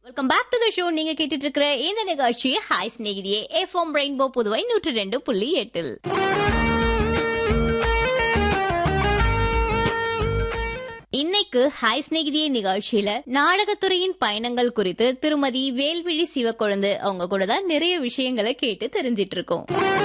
welcome back to the show நீங்க கேட்டுட்டு இருக்கிற இந்த நிகழ்ச்சி ஹாய் ஸ்நேகிதியே எஃப்எம் ரெயின்போ புதுவை நூற்றி ரெண்டு புள்ளி எட்டில் இன்னைக்கு ஹாய் ஸ்நேகிதியே நிகழ்ச்சியில நாடகத்துறையின் பயணங்கள் குறித்து திருமதி வேல்விழி சிவக்கொழுந்து அவங்க கூட தான் நிறைய விஷயங்களை கேட்டு தெரிஞ்சிட்டு இருக்கோம்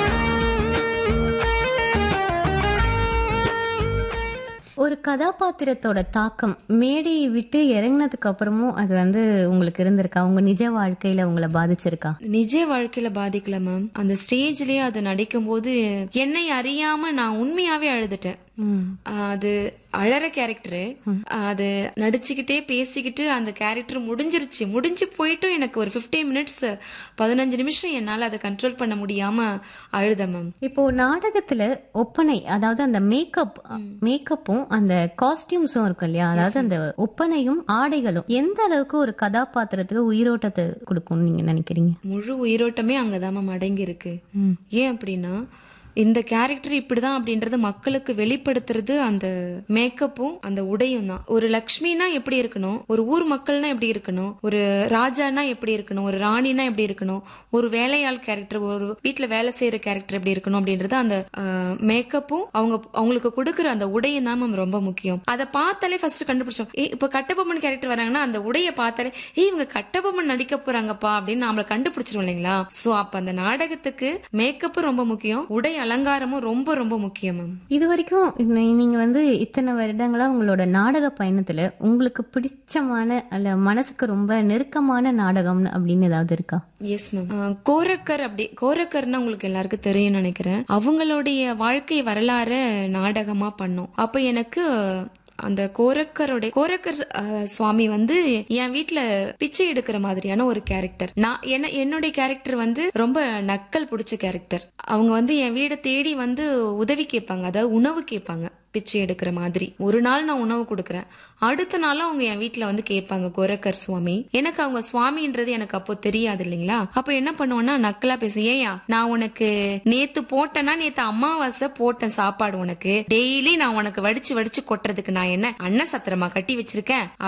ஒரு கதாபாத்திரத்தோட தாக்கம் மேடையை விட்டு இறங்கினதுக்கு அப்புறமும் அது வந்து உங்களுக்கு இருந்திருக்கா உங்க நிஜ வாழ்க்கையில உங்களை பாதிச்சிருக்கா நிஜ வாழ்க்கையில பாதிக்கல மேம் அந்த ஸ்டேஜ்லயே அது நடிக்கும் போது என்னை அறியாம நான் உண்மையாவே அழுதுட்டேன் ஆஹ் அது அழற கேரக்டரு அது நடிச்சுக்கிட்டே பேசிக்கிட்டு அந்த கேரக்டர் முடிஞ்சிருச்சு முடிஞ்சு போயிட்டும் எனக்கு ஒரு 15 மினிட்ஸ் பதினஞ்சு நிமிஷம் என்னால அதை கண்ட்ரோல் பண்ண முடியாம அழுத மேம் இப்போ நாடகத்துல ஒப்பனை அதாவது அந்த மேக்கப் மேக்கப்பும் அந்த காஸ்டியூம்ஸும் இருக்கும் இல்லையா அதாவது அந்த ஒப்பனையும் ஆடைகளும் எந்த அளவுக்கு ஒரு கதாபாத்திரத்துக்கு உயிரோட்டத்தை கொடுக்கும்னு நீங்க நினைக்கிறீங்க முழு உயிரோட்டமே அங்கதான் மேம் அடங்கி இருக்கு ஏன் அப்படின்னா இந்த கேரக்டர் இப்படிதான் அப்படின்றது மக்களுக்கு வெளிப்படுத்துறது அந்த மேக்கப்பும் அந்த உடையும் தான் ஒரு லக்ஷ்மினா எப்படி இருக்கணும் ஒரு ஊர் மக்கள்னா எப்படி இருக்கணும் ஒரு ராஜானா எப்படி இருக்கணும் ஒரு ராணினா எப்படி இருக்கணும் ஒரு வேலையாள் கேரக்டர் ஒரு வீட்டுல வேலை செய்யற கேரக்டர் எப்படி இருக்கணும் அப்படின்றது அந்த மேக்கப்பும் அவங்க அவங்களுக்கு கொடுக்குற அந்த உடையும் தான் மேம் ரொம்ப முக்கியம் அதை பார்த்தாலே ஃபர்ஸ்ட் கண்டுபிடிச்சோம் ஏய், இப்ப கட்டபொம்மன் கேரக்டர் வராங்கன்னா அந்த உடைய பார்த்தாலே ஏய் இவங்க கட்டபொம்மன் நடிக்க போறாங்கப்பா அப்படின்னு நம்மள கண்டுபிடிச்சிரும் இல்லைங்களா சோ அப்ப அந்த நாடகத்துக்கு மேக்கப்பும் ரொம்ப முக்கியம் உடை அலங்காரமும் ரொம்ப ரொம்ப முக்கியம் மேம் இது வரைக்கும் இந்த- நீங்க வந்து இத்தனை வருடங்களா உங்களோட நாடக பயணத்துல உங்களுக்கு பிடிச்சமான அல்ல மனசுக்கு ரொம்ப நெருக்கமான நாடகம் அப்படின்னு ஏதாவது இருக்கா எஸ் மேம் கோரக்கர் அப்படி கோரக்கர்னா உங்களுக்கு எல்லாருக்கும் தெரியும் நினைக்கிறேன் அவங்களுடைய வாழ்க்கை வரலாறு நாடகமா பண்ணோம் அப்ப எனக்கு அந்த கோரக்கருடைய கோரக்கர் அஹ், சுவாமி வந்து என் வீட்ல பிச்சை எடுக்கிற மாதிரியான ஒரு கேரக்டர் நான் என்ன என்னுடைய கேரக்டர் வந்து ரொம்ப நக்கல் பிடிச்ச கேரக்டர் அவங்க வந்து என் வீடை தேடி வந்து உதவி கேட்பாங்க அதாவது உணவு கேட்பாங்க பிச்சை எடுக்கிற மாதிரி ஒரு நாள் நான் உணவு கொடுக்குறேன் அடுத்த நாளும் அவங்க என் வீட்ல வந்து கேட்பாங்க கோரக்கர் சுவாமி எனக்கு அவங்க சுவாமின்றது எனக்கு அப்போ தெரியாது இல்லைங்களா அப்ப என்ன பண்ணுவேன்னா நக்கலா பேச ஏயா நான் உனக்கு நேத்து போட்டேன்னா நேத்து அமாவாசை போட்டேன் சாப்பாடு உனக்கு டெய்லி நான் உனக்கு வடிச்சு வடிச்சு கொட்டுறதுக்கு நான் என்ன அன்ன சத்திரமா கட்டி வச்சிருக்கேன்